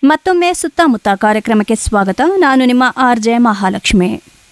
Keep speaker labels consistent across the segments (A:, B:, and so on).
A: ಮತ್ತೊಮ್ಮೆ ಸುತ್ತಮುತ್ತ ಕಾರ್ಯಕ್ರಮಕ್ಕೆ ಸ್ವಾಗತ ನಾನು ನಿಮ್ಮ ಆರ್ ಜೆ ಮಹಾಲಕ್ಷ್ಮಿ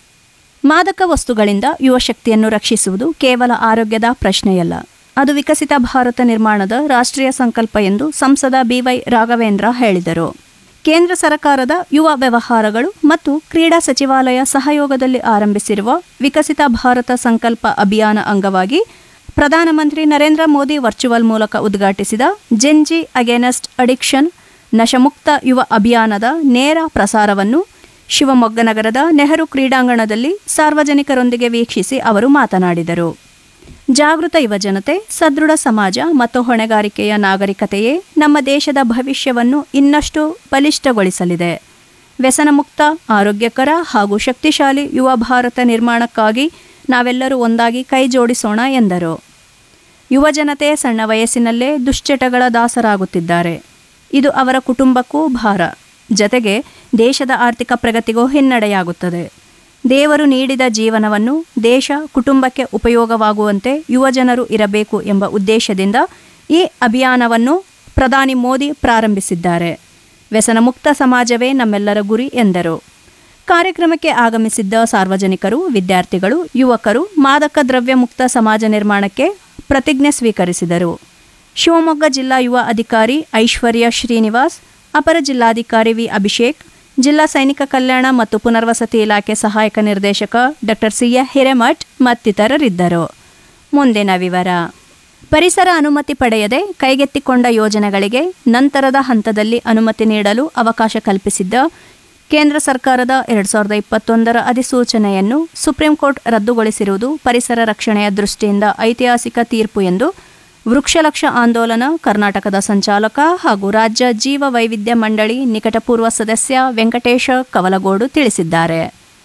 A: ಮಾದಕ ವಸ್ತುಗಳಿಂದ ಯುವ ಶಕ್ತಿಯನ್ನು ರಕ್ಷಿಸುವುದು ಕೇವಲ ಆರೋಗ್ಯದ ಪ್ರಶ್ನೆಯಲ್ಲ ಅದು ವಿಕಸಿತ ಭಾರತ ನಿರ್ಮಾಣದ ರಾಷ್ಟ್ರೀಯ ಸಂಕಲ್ಪ ಎಂದು ಸಂಸದ ಬಿವೈ ರಾಘವೇಂದ್ರ ಹೇಳಿದರು ಕೇಂದ್ರ ಸರ್ಕಾರದ ಯುವ ವ್ಯವಹಾರಗಳು ಮತ್ತು ಕ್ರೀಡಾ ಸಚಿವಾಲಯ ಸಹಯೋಗದಲ್ಲಿ ಆರಂಭಿಸಿರುವ ವಿಕಸಿತ ಭಾರತ ಸಂಕಲ್ಪ ಅಭಿಯಾನ ಅಂಗವಾಗಿ ಪ್ರಧಾನಮಂತ್ರಿ ನರೇಂದ್ರ ಮೋದಿ ವರ್ಚುವಲ್ ಮೂಲಕ ಉದ್ಘಾಟಿಸಿದ ಜೆನ್ಜಿ ಅಗೇನೆಸ್ಟ್ ಅಡಿಕ್ಷನ್ ನಶಮುಕ್ತ ಯುವ ಅಭಿಯಾನದ ನೇರ ಪ್ರಸಾರವನ್ನು ಶಿವಮೊಗ್ಗ ನಗರದ ನೆಹರು ಕ್ರೀಡಾಂಗಣದಲ್ಲಿ ಸಾರ್ವಜನಿಕರೊಂದಿಗೆ ವೀಕ್ಷಿಸಿ ಅವರು ಮಾತನಾಡಿದರು ಜಾಗೃತ ಯುವಜನತೆ ಸದೃಢ ಸಮಾಜ ಮತ್ತು ಹೊಣೆಗಾರಿಕೆಯ ನಾಗರಿಕತೆಯೇ ನಮ್ಮ ದೇಶದ ಭವಿಷ್ಯವನ್ನು ಇನ್ನಷ್ಟು ಬಲಿಷ್ಠಗೊಳಿಸಲಿದೆ ವ್ಯಸನಮುಕ್ತ ಆರೋಗ್ಯಕರ ಹಾಗೂ ಶಕ್ತಿಶಾಲಿ ಯುವ ಭಾರತ ನಿರ್ಮಾಣಕ್ಕಾಗಿ ನಾವೆಲ್ಲರೂ ಒಂದಾಗಿ ಕೈ ಜೋಡಿಸೋಣ ಎಂದರು ಯುವಜನತೆ ಸಣ್ಣ ವಯಸ್ಸಿನಲ್ಲೇ ದುಶ್ಚಟಗಳ ದಾಸರಾಗುತ್ತಿದ್ದಾರೆ ಇದು ಅವರ ಕುಟುಂಬಕ್ಕೂ ಭಾರ ಜತೆಗೆ ದೇಶದ ಆರ್ಥಿಕ ಪ್ರಗತಿಗೂ ಹಿನ್ನಡೆಯಾಗುತ್ತದೆ ದೇವರು ನೀಡಿದ ಜೀವನವನ್ನು ದೇಶ ಕುಟುಂಬಕ್ಕೆ ಉಪಯೋಗವಾಗುವಂತೆ ಯುವಜನರು ಇರಬೇಕು ಎಂಬ ಉದ್ದೇಶದಿಂದ ಈ ಅಭಿಯಾನವನ್ನು ಪ್ರಧಾನಿ ಮೋದಿ ಪ್ರಾರಂಭಿಸಿದ್ದಾರೆ ವ್ಯಸನಮುಕ್ತ ಸಮಾಜವೇ ನಮ್ಮೆಲ್ಲರ ಗುರಿ ಎಂದರು ಕಾರ್ಯಕ್ರಮಕ್ಕೆ ಆಗಮಿಸಿದ್ದ ಸಾರ್ವಜನಿಕರು ವಿದ್ಯಾರ್ಥಿಗಳು ಯುವಕರು ಮಾದಕ ದ್ರವ್ಯ ಮುಕ್ತ ಸಮಾಜ ನಿರ್ಮಾಣಕ್ಕೆ ಪ್ರತಿಜ್ಞೆ ಸ್ವೀಕರಿಸಿದರು ಶಿವಮೊಗ್ಗ ಜಿಲ್ಲಾ ಯುವ ಅಧಿಕಾರಿ ಐಶ್ವರ್ಯ ಶ್ರೀನಿವಾಸ್ ಅಪರ ಜಿಲ್ಲಾಧಿಕಾರಿ ವಿ ಅಭಿಷೇಕ್ ಜಿಲ್ಲಾ ಸೈನಿಕ ಕಲ್ಯಾಣ ಮತ್ತು ಪುನರ್ವಸತಿ ಇಲಾಖೆ ಸಹಾಯಕ ನಿರ್ದೇಶಕ ಡಾಕ್ಟರ್ ಸಿಯ ಹಿರೇಮಠ್ ಮತ್ತಿತರರಿದ್ದರು ಮುಂದಿನ ವಿವರ ಪರಿಸರ ಅನುಮತಿ ಪಡೆಯದೆ ಕೈಗೆತ್ತಿಕೊಂಡ ಯೋಜನೆಗಳಿಗೆ ನಂತರದ ಹಂತದಲ್ಲಿ ಅನುಮತಿ ನೀಡಲು ಅವಕಾಶ ಕಲ್ಪಿಸಿದ್ದ ಕೇಂದ್ರ ಸರ್ಕಾರದ ಎರಡು ಸಾವಿರದ ಇಪ್ಪತ್ತೊಂದರ ಅಧಿಸೂಚನೆಯನ್ನು ಸುಪ್ರೀಂ ಕೋರ್ಟ್ ರದ್ದುಗೊಳಿಸಿರುವುದು ಪರಿಸರ ರಕ್ಷಣೆಯ ದೃಷ್ಟಿಯಿಂದ ಐತಿಹಾಸಿಕ ತೀರ್ಪು ಎಂದು ವೃಕ್ಷಲಕ್ಷ ಆಂದೋಲನ ಕರ್ನಾಟಕದ ಸಂಚಾಲಕ ಹಾಗೂ ರಾಜ್ಯ ಜೀವ ವೈವಿಧ್ಯ ಮಂಡಳಿ ನಿಕಟಪೂರ್ವ ಸದಸ್ಯ ವೆಂಕಟೇಶ ಕವಲಗೋಡು ತಿಳಿಸಿದ್ದಾರೆ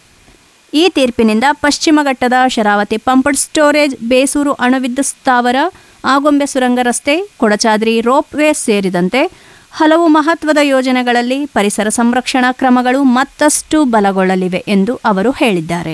A: ಈ ತೀರ್ಪಿನಿಂದ ಪಶ್ಚಿಮ ಘಟ್ಟದ ಶರಾವತಿ ಪಂಪ್ಡ್ ಸ್ಟೋರೇಜ್ ಬೇಸೂರು ಅಣುವಿದ್ಯುತ್ ಸ್ಥಾವರ ಆಗೊಂಬೆ ಸುರಂಗ ರಸ್ತೆ ಕೊಡಚಾದ್ರಿ ರೋಪ್ ವೇ ಸೇರಿದಂತೆ ಹಲವು ಮಹತ್ವದ ಯೋಜನೆಗಳಲ್ಲಿ ಪರಿಸರ ಸಂರಕ್ಷಣಾ ಕ್ರಮಗಳು ಮತ್ತಷ್ಟು ಬಲಗೊಳ್ಳಲಿವೆ ಎಂದು ಅವರು ಹೇಳಿದ್ದಾರೆ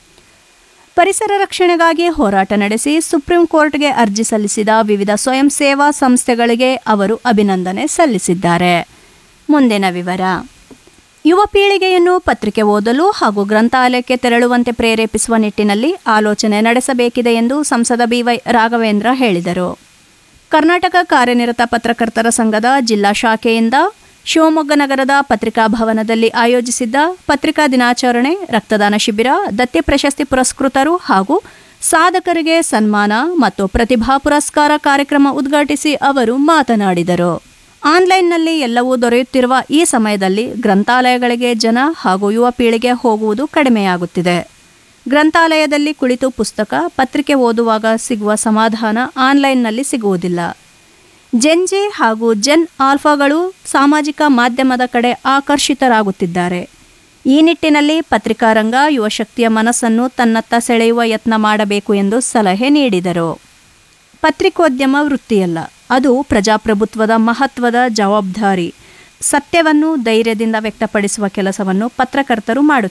A: ಪರಿಸರ ರಕ್ಷಣೆಗಾಗಿ ಹೋರಾಟ ನಡೆಸಿ ಸುಪ್ರೀಂ ಕೋರ್ಟ್ಗೆ ಅರ್ಜಿ ಸಲ್ಲಿಸಿದ ವಿವಿಧ ಸ್ವಯಂ ಸೇವಾ ಸಂಸ್ಥೆಗಳಿಗೆ ಅವರು ಅಭಿನಂದನೆ ಸಲ್ಲಿಸಿದ್ದಾರೆ ಮುಂದಿನ ವಿವರ ಯುವ ಪೀಳಿಗೆಯನ್ನು ಪತ್ರಿಕೆ ಓದಲು ಹಾಗೂ ಗ್ರಂಥಾಲಯಕ್ಕೆ ತೆರಳುವಂತೆ ಪ್ರೇರೇಪಿಸುವ ನಿಟ್ಟಿನಲ್ಲಿ ಆಲೋಚನೆ ನಡೆಸಬೇಕಿದೆ ಎಂದು ಸಂಸದ ಬಿವೈ ರಾಘವೇಂದ್ರ ಹೇಳಿದರು ಕರ್ನಾಟಕ ಕಾರ್ಯನಿರತ ಪತ್ರಕರ್ತರ ಸಂಘದ ಜಿಲ್ಲಾ ಶಾಖೆಯಿಂದ ಶಿವಮೊಗ್ಗ ನಗರದ ಪತ್ರಿಕಾ ಭವನದಲ್ಲಿ ಆಯೋಜಿಸಿದ್ದ ಪತ್ರಿಕಾ ದಿನಾಚರಣೆ ರಕ್ತದಾನ ಶಿಬಿರ ದತ್ತಿ ಪ್ರಶಸ್ತಿ ಪುರಸ್ಕೃತರು ಹಾಗೂ ಸಾಧಕರಿಗೆ ಸನ್ಮಾನ ಮತ್ತು ಪ್ರತಿಭಾ ಪುರಸ್ಕಾರ ಕಾರ್ಯಕ್ರಮ ಉದ್ಘಾಟಿಸಿ ಅವರು ಮಾತನಾಡಿದರು ಆನ್ಲೈನ್ನಲ್ಲಿ ಎಲ್ಲವೂ ದೊರೆಯುತ್ತಿರುವ ಈ ಸಮಯದಲ್ಲಿ ಗ್ರಂಥಾಲಯಗಳಿಗೆ ಜನ ಹಾಗೂ ಯುವ ಪೀಳಿಗೆ ಹೋಗುವುದು ಕಡಿಮೆಯಾಗುತ್ತಿದೆ ಗ್ರಂಥಾಲಯದಲ್ಲಿ ಕುಳಿತು ಪುಸ್ತಕ ಪತ್ರಿಕೆ ಓದುವಾಗ ಸಿಗುವ ಸಮಾಧಾನ ಆನ್ಲೈನ್ನಲ್ಲಿ ಸಿಗುವುದಿಲ್ಲ ಜೆನ್ಜಿ ಹಾಗೂ ಜೆನ್ ಆಲ್ಫಾಗಳು ಸಾಮಾಜಿಕ ಮಾಧ್ಯಮದ ಕಡೆ ಆಕರ್ಷಿತರಾಗುತ್ತಿದ್ದಾರೆ ಈ ನಿಟ್ಟಿನಲ್ಲಿ ಪತ್ರಿಕಾರಂಗ ಯುವ ಶಕ್ತಿಯ ಮನಸ್ಸನ್ನು ತನ್ನತ್ತ ಸೆಳೆಯುವ ಯತ್ನ ಮಾಡಬೇಕು ಎಂದು ಸಲಹೆ ನೀಡಿದರು ಪತ್ರಿಕೋದ್ಯಮ ವೃತ್ತಿಯಲ್ಲ ಅದು ಪ್ರಜಾಪ್ರಭುತ್ವದ ಮಹತ್ವದ ಜವಾಬ್ದಾರಿ ಸತ್ಯವನ್ನು ಧೈರ್ಯದಿಂದ ವ್ಯಕ್ತಪಡಿಸುವ ಕೆಲಸವನ್ನು ಪತ್ರಕರ್ತರು ಮಾಡುತ್ತಾರೆ